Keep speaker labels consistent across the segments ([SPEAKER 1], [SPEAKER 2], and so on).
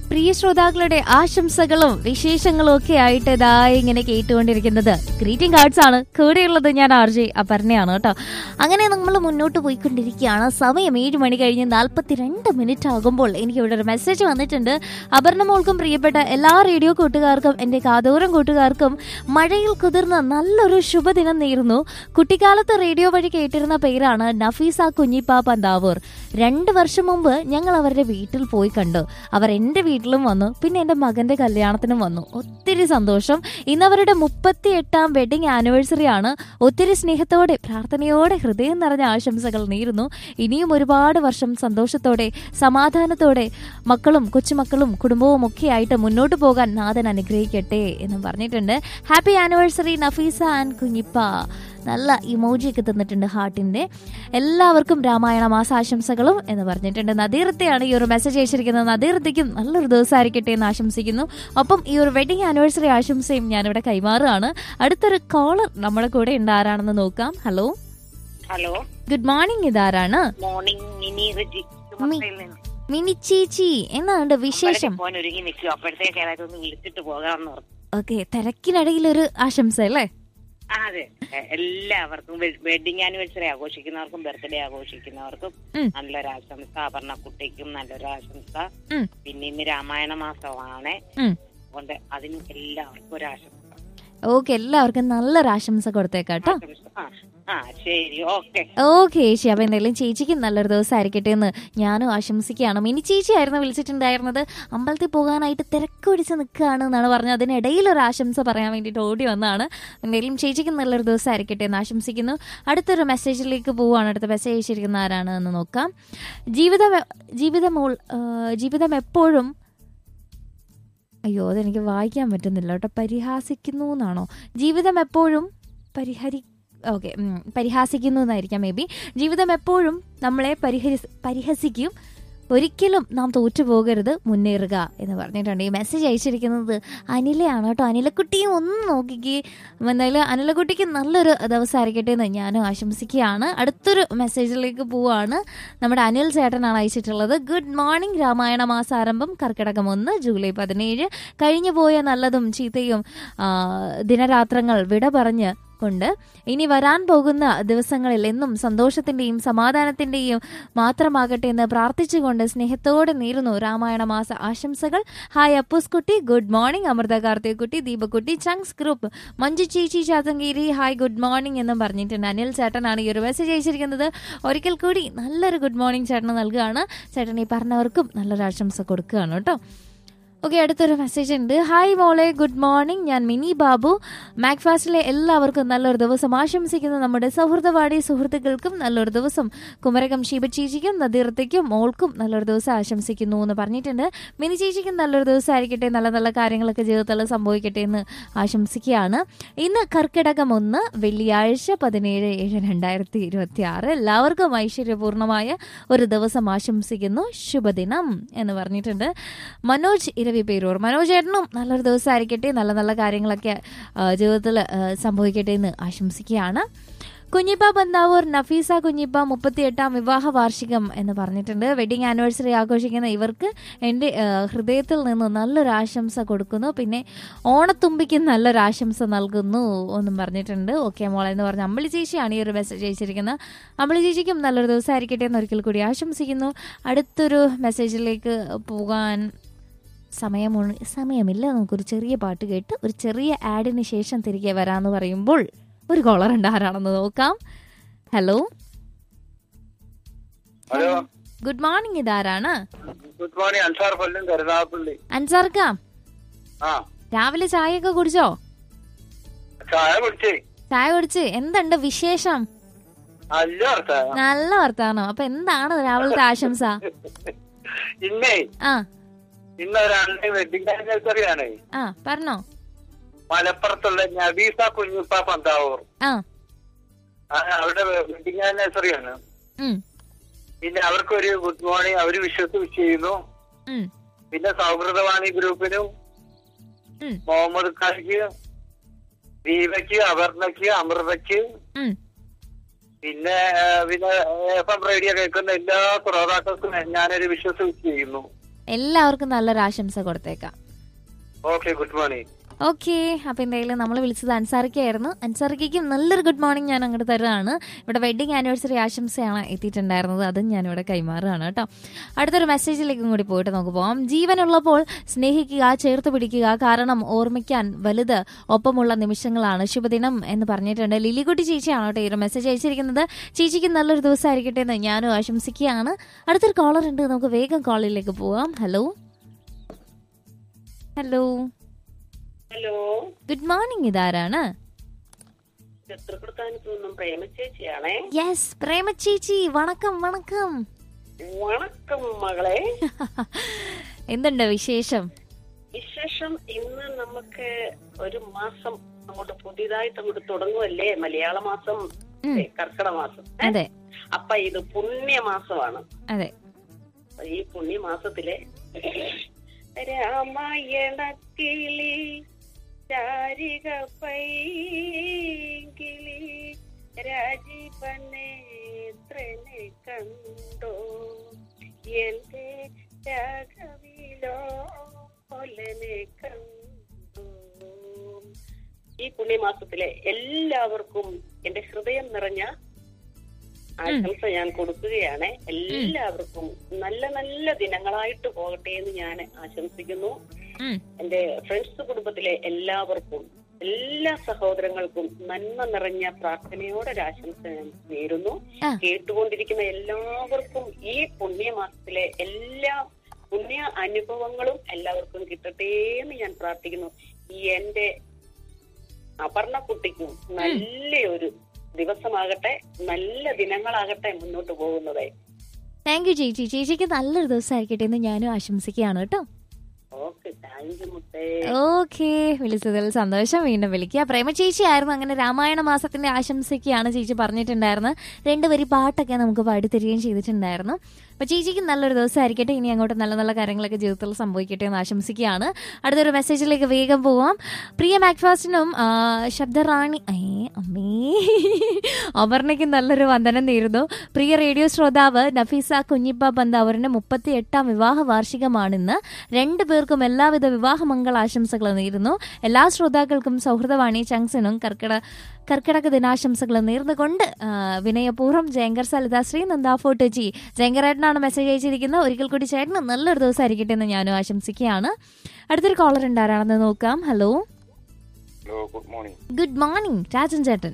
[SPEAKER 1] പ്രിയ ശ്രോതാക്കളുടെ ആശംസകളും വിശേഷങ്ങളും ഒക്കെ ആയിട്ട് ഇതാ ഇങ്ങനെ കേട്ടുകൊണ്ടിരിക്കുന്നത് ഗ്രീറ്റിംഗ് കാർഡ്സ് ആണ് കൂടെയുള്ളത് ഞാൻ ആർ ജെ അപർണയാണ് കേട്ടോ അങ്ങനെ നമ്മൾ മുന്നോട്ട് പോയിക്കൊണ്ടിരിക്കുകയാണ് സമയം ഏഴ് മണി കഴിഞ്ഞ് നാൽപ്പത്തിരണ്ട് മിനിറ്റ് ആകുമ്പോൾ എനിക്ക് ഇവിടെ ഒരു മെസ്സേജ് വന്നിട്ടുണ്ട് അപർണ മോൾക്കും പ്രിയപ്പെട്ട എല്ലാ റേഡിയോ കൂട്ടുകാർക്കും എൻ്റെ കാതോരം കൂട്ടുകാർക്കും മഴയിൽ കുതിർന്ന നല്ലൊരു ശുഭദിനം നേരുന്നു കുട്ടിക്കാലത്ത് റേഡിയോ വഴി കേട്ടിരുന്ന പേരാണ് നഫീസ കുഞ്ഞിപ്പ പന്താവൂർ രണ്ട് വർഷം മുമ്പ് ഞങ്ങൾ അവരുടെ വീട്ടിൽ പോയി കണ്ടു അവർ എൻ്റെ വീട്ടിലും വന്നു പിന്നെ എൻ്റെ മകന്റെ കല്യാണത്തിനും വന്നു ഒത്തിരി സന്തോഷം ഇന്ന് അവരുടെ മുപ്പത്തി എട്ടാം വെഡിങ് ആനിവേഴ്സറി ആണ് ഒത്തിരി സ്നേഹത്തോടെ പ്രാർത്ഥനയോടെ ഹൃദയം നിറഞ്ഞ ആശംസകൾ നേരുന്നു ഇനിയും ഒരുപാട് വർഷം സന്തോഷത്തോടെ സമാധാനത്തോടെ മക്കളും കൊച്ചുമക്കളും കുടുംബവും ഒക്കെ ആയിട്ട് മുന്നോട്ട് പോകാൻ നാഥൻ അനുഗ്രഹിക്കട്ടെ എന്നും പറഞ്ഞിട്ടുണ്ട് happy anniversary Nafeesa and Kunjippa നല്ല ഇമോജി ഒക്കെ തന്നിട്ടുണ്ട് ഹാർട്ടിന്റെ എല്ലാവർക്കും രാമായണ മാസാശംസകളും എന്ന് പറഞ്ഞിട്ടുണ്ട് നദീർത്തയാണ് ഈ ഒരു മെസ്സേജ് അയച്ചിരിക്കുന്നത് നദീർത്തയ്ക്കും നല്ലൊരു ദിവസമായിരിക്കട്ടെ എന്ന് ആശംസിക്കുന്നു ഒപ്പം ഈ ഒരു വെഡിങ് ആനിവേഴ്സറി ആശംസയും ഞാനിവിടെ കൈമാറുകയാണ് അടുത്തൊരു കോളർ നമ്മുടെ കൂടെ ഉണ്ട് ആരാണെന്ന് നോക്കാം ഹലോ
[SPEAKER 2] ഹലോ
[SPEAKER 1] ഗുഡ് മോർണിംഗ് ഇതാരാണ്
[SPEAKER 2] മോർണിംഗ് മിനി റിജി ചുമത്തയിൽ നിന്ന്
[SPEAKER 1] മിനി ചേച്ചി എന്നാണ് വിശേഷം
[SPEAKER 2] പോകാൻ ഒരുങ്ങി നിൽക്കും അപ്പോഴത്തേക്ക് ഏതായാലും ഒന്ന് വിളിച്ചിട്ട് പോകാമെന്ന് പറഞ്ഞു
[SPEAKER 1] ഓക്കെ തിരക്കിനിടയിൽ ഒരു ആശംസ അല്ലേ
[SPEAKER 2] ആ, അതെ എ- എല്ലാവർക്കും വെഡിങ് ആനിവേഴ്സറി ആഘോഷിക്കുന്നവർക്കും ബർത്ത്ഡേ ആഘോഷിക്കുന്നവർക്കും
[SPEAKER 1] ഉം.
[SPEAKER 2] നല്ലൊരു ആശംസ അപർണ കുട്ടിക്കും നല്ലൊരു ആശംസ
[SPEAKER 1] ഉം.
[SPEAKER 2] പിന്നെ ഇന്ന് രാമായണ മാസമാണ്
[SPEAKER 1] ഉം.
[SPEAKER 2] അതുകൊണ്ട് അതിനും എല്ലാവർക്കും ഒരു ആശംസ
[SPEAKER 1] ഓക്കെ എല്ലാവർക്കും നല്ലൊരു ആശംസ കൊടുത്തേക്കാട്ടോ
[SPEAKER 2] ആശംസ ആ ആ ശരി ഓക്കെ
[SPEAKER 1] ഓക്കെ ചേച്ചി അപ്പൊ എന്തായാലും ചേച്ചിക്ക് നല്ലൊരു ദിവസം ആയിരിക്കട്ടെ എന്ന് ഞാനും ആശംസിക്കുകയാണ് മിനി ചേച്ചി ആയിരുന്നു വിളിച്ചിട്ടുണ്ടായിരുന്നത് അമ്പലത്തിൽ പോകാനായിട്ട് തിരക്കൊടിച്ച് നിൽക്കുകയാണ് എന്നാണ് പറഞ്ഞത് അതിനിടയിൽ ഒരു ആശംസ പറയാൻ വേണ്ടിയിട്ട് ഓടി വന്നതാണ് എന്തായാലും ചേച്ചിക്ക് നല്ലൊരു ദിവസം ആയിരിക്കട്ടെ എന്ന് ആശംസിക്കുന്നു അടുത്തൊരു മെസ്സേജിലേക്ക് പോവുകയാണ് അടുത്ത മെസ്സേജ് അയച്ചിരിക്കുന്ന ആരാണ് എന്ന് നോക്കാം ജീവിതം ജീവിതം ഉൾ- ആ, ജീവിതം എപ്പോഴും അയ്യോ അതെനിക്ക് വായിക്കാൻ പറ്റുന്നില്ല കേട്ടോ പരിഹാസിക്കുന്നു എന്നാണോ ജീവിതം എപ്പോഴും പരിഹരി ഓക്കെ പരിഹാസിക്കുന്നു എന്നായിരിക്കാം മേ ബി ജീവിതം എപ്പോഴും നമ്മളെ പരിഹരി പരിഹസിക്കും ഒരിക്കലും നാം തോറ്റുപോകരുത് മുന്നേറുക എന്ന് പറഞ്ഞിട്ടുണ്ട് ഈ മെസ്സേജ് അയച്ചിരിക്കുന്നത് അനിലയാണ് കേട്ടോ അനിലക്കുട്ടിയും ഒന്ന് നോക്കിക്കേ എന്തായാലും അനിലക്കുട്ടിക്ക് നല്ലൊരു ദിവസമായിരിക്കട്ടെ എന്ന് ഞാനും ആശംസിക്കുകയാണ് അടുത്തൊരു മെസ്സേജിലേക്ക് പോവാണ് നമ്മുടെ അനിൽ ചേട്ടനാണ് അയച്ചിട്ടുള്ളത് ഗുഡ് മോർണിംഗ് രാമായണ മാസാരംഭം കർക്കിടകം ഒന്ന് ജൂലൈ പതിനേഴ് കഴിഞ്ഞു പോയ നല്ലതും ചീത്തയും ആ, ദിനരാത്രങ്ങൾ വിട പറഞ്ഞ് കൊണ്ട് ഇനി വരാൻ പോകുന്ന ദിവസങ്ങളിൽ എന്നും സന്തോഷത്തിന്റെയും സമാധാനത്തിന്റെയും മാത്രമാകട്ടെ എന്ന് പ്രാർത്ഥിച്ചുകൊണ്ട് സ്നേഹത്തോടെ നേരുന്നു രാമായണ മാസ ആശംസകൾ ഹായ് അപ്പൂസ് കുട്ടി ഗുഡ് മോർണിംഗ് അമൃത കാർത്തിക് കുട്ടി ദീപക്കുട്ടി ചങ്സ് ഗ്രൂപ്പ് മഞ്ജു ചേച്ചി ചാത്തങ്കേരി ഹായ് ഗുഡ് മോർണിംഗ് എന്നും പറഞ്ഞിട്ടുണ്ട് അനിൽ ചേട്ടനാണ് ഈ ഒരു മെസ്സേജ് അയച്ചിരിക്കുന്നത് ഒരിക്കൽ കൂടി നല്ലൊരു ഗുഡ് മോർണിംഗ് ചേട്ടന് നൽകുകയാണ് ചേട്ടൻ ഈ പറഞ്ഞവർക്കും നല്ലൊരു ആശംസ കൊടുക്കുകയാണ് കേട്ടോ ഓക്കെ അടുത്തൊരു മെസ്സേജ് ഉണ്ട് ഹായ് മോളെ ഗുഡ് മോർണിംഗ് ഞാൻ മിനി ബാബു മാക്ഫാസ്റ്റിലെ എല്ലാവർക്കും നല്ലൊരു ദിവസം ആശംസിക്കുന്നു നമ്മുടെ സൗഹൃദവാടി സുഹൃത്തുക്കൾക്കും നല്ലൊരു ദിവസം കുമരകം ഷീബ ചേച്ചിക്കും നദീർത്തയ്ക്കും മോൾക്കും നല്ലൊരു ദിവസം ആശംസിക്കുന്നു എന്ന് പറഞ്ഞിട്ടുണ്ട് മിനി ചേച്ചിക്കും നല്ലൊരു ദിവസം ആയിരിക്കട്ടെ നല്ല നല്ല കാര്യങ്ങളൊക്കെ ജീവിതത്തിൽ സംഭവിക്കട്ടെ എന്ന് ആശംസിക്കുകയാണ് ഇന്ന് കർക്കിടകം ഒന്ന് വെള്ളിയാഴ്ച പതിനേഴ് ഏഴ് രണ്ടായിരത്തി ഇരുപത്തി ആറ് എല്ലാവർക്കും ഐശ്വര്യപൂർണമായ ഒരു ദിവസം ആശംസിക്കുന്നു ശുഭദിനം എന്ന് പറഞ്ഞിട്ടുണ്ട് മനോജ് ഇരവി പേരൂർ മനോജ് ചേട്ടനും നല്ലൊരു ദിവസം ആയിരിക്കട്ടെ നല്ല നല്ല കാര്യങ്ങളൊക്കെ ജീവിതത്തിൽ സംഭവിക്കട്ടെ എന്ന് ആശംസിക്കുകയാണ് കുഞ്ഞിപ്പ ബന്താവൂർ നഫീസ കുഞ്ഞിപ്പ മുപ്പത്തിയെട്ടാം വിവാഹ വാർഷികം എന്ന് പറഞ്ഞിട്ടുണ്ട് വെഡിങ് ആനിവേഴ്സറി ആഘോഷിക്കുന്ന ഇവർക്ക് എൻ്റെ ആ, ഹൃദയത്തിൽ നിന്ന് നല്ലൊരു ആശംസ കൊടുക്കുന്നു പിന്നെ ഓണത്തുമ്പിക്ക് നല്ലൊരു ആശംസ നൽകുന്നു എന്നും പറഞ്ഞിട്ടുണ്ട് ഓക്കെ മോളെ എന്ന് പറഞ്ഞ അമ്പളി ചേച്ചിയാണ് ഈ ഒരു മെസ്സേജ് അയച്ചിരിക്കുന്നത് അമ്പളി ചേച്ചിക്കും നല്ലൊരു ദിവസം ആയിരിക്കട്ടെ എന്ന് ഒരിക്കൽ കൂടി ആശംസിക്കുന്നു അടുത്തൊരു മെസ്സേജിലേക്ക് പോകാൻ സമയമു സമയമില്ല നമുക്കൊരു ചെറിയ പാട്ട് കേട്ട് ഒരു ചെറിയ ആഡിന് ശേഷം തിരികെ വരാമെന്ന് പറയുമ്പോൾ ഒരു കോളർ ഉണ്ട് ആരാണെന്ന് നോക്കാം ഹലോ
[SPEAKER 3] ഹലോ
[SPEAKER 1] ഗുഡ് മോർണിംഗ് ഇതാരാണ്
[SPEAKER 3] ഗുഡ് മോർണിംഗ് അൻസാർ കൊല്ലം കരുനാഗപ്പള്ളി
[SPEAKER 1] അൻസാർക്ക
[SPEAKER 3] ആ
[SPEAKER 1] രാവിലെ ചായയൊക്കെ കുടിച്ചോ
[SPEAKER 3] ചായ കുടിച്ചേ
[SPEAKER 1] ചായ കുടിച്ച് എന്തുണ്ട് വിശേഷം
[SPEAKER 3] നല്ല വർത്താനം
[SPEAKER 1] നല്ല വർത്താനം അപ്പൊ എന്താണ് രാവിലത്തെ ആശംസ
[SPEAKER 3] ഇന്നേ
[SPEAKER 1] ആ
[SPEAKER 3] ഇന്ന് ഒരാളുടെ വെഡിങ് ആനിവേഴ്സറി ആണ്
[SPEAKER 1] ആ പറഞ്ഞോ
[SPEAKER 3] മലപ്പുറത്തുള്ള നബീസ കുഞ്ഞുപ്പ പന്താവൂർ
[SPEAKER 1] ആ
[SPEAKER 3] ആ, അവരുടെ വെഡിങ് ആനിവേഴ്സറി ആണ്
[SPEAKER 1] ഉം
[SPEAKER 3] പിന്നെ അവർക്കൊരു ഗുഡ് മോർണിംഗ് അവര് വിശ്വസ് വിഷ് ചെയ്യുന്നു
[SPEAKER 1] ഉം
[SPEAKER 3] പിന്നെ സൗഹൃദവാണി ഗ്രൂപ്പിനും
[SPEAKER 1] ഉം
[SPEAKER 3] മുഹമ്മദ് ഖാൻക്ക് ദീപയ്ക്ക് അപർണയ്ക്ക് അമൃതയ്ക്ക്
[SPEAKER 1] ഉം
[SPEAKER 3] പിന്നെ ആ, പിന്നെ എഫ് എം റേഡിയോ കേൾക്കുന്ന എല്ലാ ശ്രോതാക്കൾക്കും ഞാനൊരു വിശ്വസ് വിഷ് ചെയ്യുന്നു
[SPEAKER 1] എല്ലാവർക്കും നല്ലൊരു ആശംസ കൊടുത്തേക്കാം
[SPEAKER 3] ഓക്കെ ഗുഡ് മോർണിംഗ്
[SPEAKER 1] ഓക്കെ അപ്പൊ എന്തായാലും നമ്മൾ വിളിച്ചത് അൻസാറിക്കായിരുന്നു അൻസാറിക്കും നല്ലൊരു ഗുഡ് മോർണിംഗ് ഞാൻ അങ്ങോട്ട് തരുന്നതാണ് ഇവിടെ വെഡിങ് ആനിവേഴ്സറി ആശംസയാണ് എത്തിയിട്ടുണ്ടായിരുന്നത് അതും ഞാനിവിടെ കൈമാറുകയാണ് കേട്ടോ അടുത്തൊരു മെസ്സേജിലേക്കും കൂടി പോയിട്ട് നമുക്ക് പോവാം ജീവനുള്ളപ്പോൾ സ്നേഹിക്കുക ചേർത്ത് പിടിക്കുക കാരണം ഓർമ്മിക്കാൻ വലുത് ഒപ്പമുള്ള നിമിഷങ്ങളാണ് ശുഭദിനം എന്ന് പറഞ്ഞിട്ടുണ്ട് ലിലിക്കുട്ടി ചേച്ചിയാണ് കേട്ടോ ഈ ഒരു മെസ്സേജ് അയച്ചിരിക്കുന്നത് ചേച്ചിക്ക് നല്ലൊരു ദിവസമായിരിക്കട്ടെ എന്ന് ഞാനും ആശംസിക്കുകയാണ് അടുത്തൊരു കോളർ ഉണ്ട് നമുക്ക് വേഗം കോളിലേക്ക് പോവാം hello hello
[SPEAKER 2] hello
[SPEAKER 1] good morning ഇതാരാണ്
[SPEAKER 2] ചത്രക്കുടത്താനത്ത് നിന്നും പ്രേമചേച്ചിയാണേ
[SPEAKER 1] യെസ് പ്രേമ ചേച്ചി വണക്കം വണക്കം
[SPEAKER 2] വണക്കം മകളെ
[SPEAKER 1] എന്തുണ്ട് വിശേഷം
[SPEAKER 2] വിശേഷം ഇന്ന് നമുക്ക് ഒരു മാസം അങ്ങോട്ട് പുതിയതായിട്ട് അങ്ങോട്ട് തുടങ്ങുമല്ലേ മലയാള മാസം
[SPEAKER 1] ഉം.
[SPEAKER 2] ഏ, കർക്കിടക മാസം ഏ?
[SPEAKER 1] അതെ
[SPEAKER 2] അപ്പൊ ഇത് പുണ്യമാസമാണ്
[SPEAKER 1] അതെ
[SPEAKER 2] അപ്പൊ ഈ പുണ്യമാസത്തിലെ രാമായണ കിളി ചാരിക പൈകിളി രാജീവനേത്രനെ കണ്ടോ എന്റെ രാഘവിലോ കൊലനെ കണ്ടോ ഈ പുണ്യമാസത്തിലെ എല്ലാവർക്കും എന്റെ ഹൃദയം നിറഞ്ഞ ആശംസ ഞാൻ കൊടുക്കുകയാണ് എല്ലാവർക്കും നല്ല നല്ല ദിനങ്ങളായിട്ട് പോകട്ടെ എന്ന് ഞാൻ ആശംസിക്കുന്നു
[SPEAKER 1] ഉം.
[SPEAKER 2] എന്റെ ഫ്രണ്ട്സ് കുടുംബത്തിലെ എല്ലാവർക്കും എല്ലാ സഹോദരങ്ങൾക്കും നന്മ നിറഞ്ഞ പ്രാർത്ഥനയോടെ ഒരു ആശംസ ഞാൻ നേരുന്നു
[SPEAKER 1] ആ.
[SPEAKER 2] കേട്ടുകൊണ്ടിരിക്കുന്ന എല്ലാവർക്കും ഈ പുണ്യമാസത്തിലെ എല്ലാ പുണ്യ അനുഭവങ്ങളും എല്ലാവർക്കും കിട്ടട്ടെ എന്ന് ഞാൻ പ്രാർത്ഥിക്കുന്നു ഈ എന്റെ അപർണ കുട്ടിക്കും നല്ലൊരു ദിവസമാകട്ടെ നല്ല ദിനങ്ങളാകട്ടെ മുന്നോട്ട് പോകുന്നത്
[SPEAKER 1] താങ്ക് യു ചേച്ചി ചേച്ചിക്ക് നല്ലൊരു ദിവസമായിരിക്കട്ടെ എന്ന് ഞാനും ആശംസിക്കുകയാണ് കേട്ടോ
[SPEAKER 2] ഓക്കെ താങ്ക് യു മുത്തേ
[SPEAKER 1] ഓക്കെ വിളിച്ചതിൽ സന്തോഷം വീണ്ടും വിളിക്കുക പ്രേമ ചേച്ചി ആയിരുന്നു അങ്ങനെ രാമായണ മാസത്തിന്റെ ആശംസയ്ക്കാണ് ചേച്ചി പറഞ്ഞിട്ടുണ്ടായിരുന്നത് രണ്ടുപേരി പാട്ടൊക്കെ നമുക്ക് പാടിത്തരികയും ചെയ്തിട്ടുണ്ടായിരുന്നു അപ്പൊ ചേച്ചിക്ക് നല്ലൊരു ദിവസമായിരിക്കട്ടെ ഇനി അങ്ങോട്ട് നല്ല നല്ല കാര്യങ്ങളൊക്കെ ജീവിതത്തിൽ സംഭവിക്കട്ടെ എന്ന് ആശംസിക്കുകയാണ് അടുത്തൊരു മെസ്സേജിലേക്ക് വേഗം പോവാം പ്രിയ മാക്ഫാസ്റ്റിനും ആ, ശബ്ദറാണി ഏ അമ്മേ അപർണയ്ക്ക് നല്ലൊരു വന്ദനം നേരുന്നു പ്രിയ റേഡിയോ ശ്രോതാവ് നഫീസ കുഞ്ഞിപ്പ ബന്ധാവറിന്റെ മുപ്പത്തി എട്ടാം വിവാഹ വാർഷികമാണിന്ന് രണ്ടു പേർക്കും എല്ലാവിധ വിവാഹ മംഗളാശംസകൾ നേരുന്നു എല്ലാ ശ്രോതാക്കൾക്കും സൗഹൃദവാണി ചങ്സിനും കർക്കിട കർക്കിടക ദിനാശംസകൾ നേർന്നുകൊണ്ട് ആ, വിനയപൂർവ്വം ജയങ്കർ സലിത ശ്രീ നന്ദ ഫോട്ടോജി ജയങ്കരേട്ടനാണ് മെസ്സേജ് അയച്ചിരിക്കുന്നത് ഒരിക്കൽ കൂടി ചേട്ടന് നല്ലൊരു ദിവസമായിരിക്കട്ടെ എന്ന് ഞാനും ആശംസിക്കുകയാണ് അടുത്തൊരു കോളർ ഉണ്ട് ആരാണെന്ന് നോക്കാം hello
[SPEAKER 3] hello good morning
[SPEAKER 1] good morning Rajan ചേട്ടൻ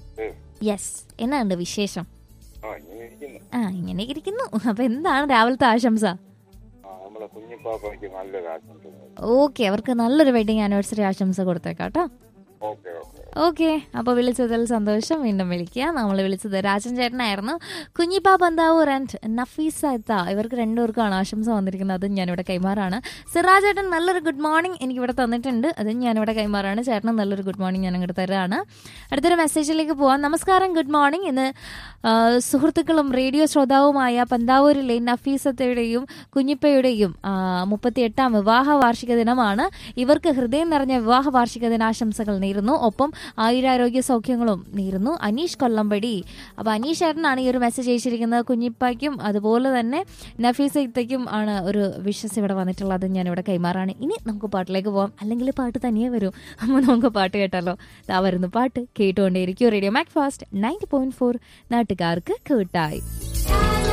[SPEAKER 1] യെസ് എന്നാണ്ട് വിശേഷം
[SPEAKER 3] ആ ഇങ്ങനെ ഇരിക്കുന്നു
[SPEAKER 1] ആ ഇങ്ങനെ ഇരിക്കുന്നു അപ്പൊ എന്താണ് രാവിലത്തെ ആശംസ
[SPEAKER 3] ആ നമ്മളെ കുഞ്ഞിപ്പാപ്പയ്ക്ക് നല്ലൊരു ആശംസ
[SPEAKER 1] ഓക്കെ അവർക്ക് നല്ലൊരു വെഡിങ് ആനിവേഴ്സറി ആശംസ കൊടുത്തേക്കാം കേട്ടോ
[SPEAKER 3] ഓക്കെ ഓക്കെ
[SPEAKER 1] ഓക്കെ അപ്പോൾ വിളിച്ചതിൽ സന്തോഷം വീണ്ടും വിളിക്കുക നമ്മൾ വിളിച്ചത് രാജൻ ചേട്ടനായിരുന്നു കുഞ്ഞിപ്പ ബന്താവൂർ ആൻഡ് നഫീസ എത്ത ഇവർക്ക് രണ്ടുപേർക്കാണ് ആശംസ വന്നിരിക്കുന്നത് അതും ഞാനിവിടെ കൈമാറാണ് സിറാജ് ചേട്ടൻ നല്ലൊരു ഗുഡ് മോർണിംഗ് എനിക്കിവിടെ തന്നിട്ടുണ്ട് അതും ഞാനിവിടെ കൈമാറാണ് ചേട്ടന് നല്ലൊരു ഗുഡ് മോർണിംഗ് ഞാൻ അങ്ങോട്ട് തരാണ് അടുത്തൊരു മെസ്സേജിലേക്ക് പോവാം നമസ്കാരം ഗുഡ് മോർണിംഗ് ഇന്ന് ആ, സുഹൃത്തുക്കളും റേഡിയോ ശ്രോതാവുമായ പന്താവൂരിലെ നഫീസത്തയുടെയും കുഞ്ഞിപ്പയുടെയും മുപ്പത്തിയെട്ടാം വിവാഹ വാർഷിക ദിനമാണ് ഇവർക്ക് ഹൃദയം നിറഞ്ഞ വിവാഹ വാർഷിക ദിനാശംസകൾ നേരുന്നു ഒപ്പം ആയുരാരോഗ്യ സൗഖ്യങ്ങളും നേരുന്നു അനീഷ് കൊല്ലമ്പടി അപ്പൊ അനീഷ് ചേട്ടനാണ് ഈ ഒരു മെസ്സേജ് അയച്ചിരിക്കുന്നത് കുഞ്ഞിപ്പായ്ക്കും അതുപോലെ തന്നെ നഫീസ ഇത്തയ്ക്കും ആണ് ഒരു വിഷസ് ഇവിടെ വന്നിട്ടുള്ളത് ഞാൻ ഇവിടെ കൈമാറാണ് ഇനി നമുക്ക് പാട്ടിലേക്ക് പോവാം അല്ലെങ്കിൽ പാട്ട് തനിയെ വരും അപ്പോൾ നമുക്ക് പാട്ട് കേട്ടല്ലോ ദാ വരുന്നു പാട്ട് കേട്ടുകൊണ്ടേയിരിക്കും radio Mac Fast ninety point four നാട്ടുകാർക്ക് കേട്ടായി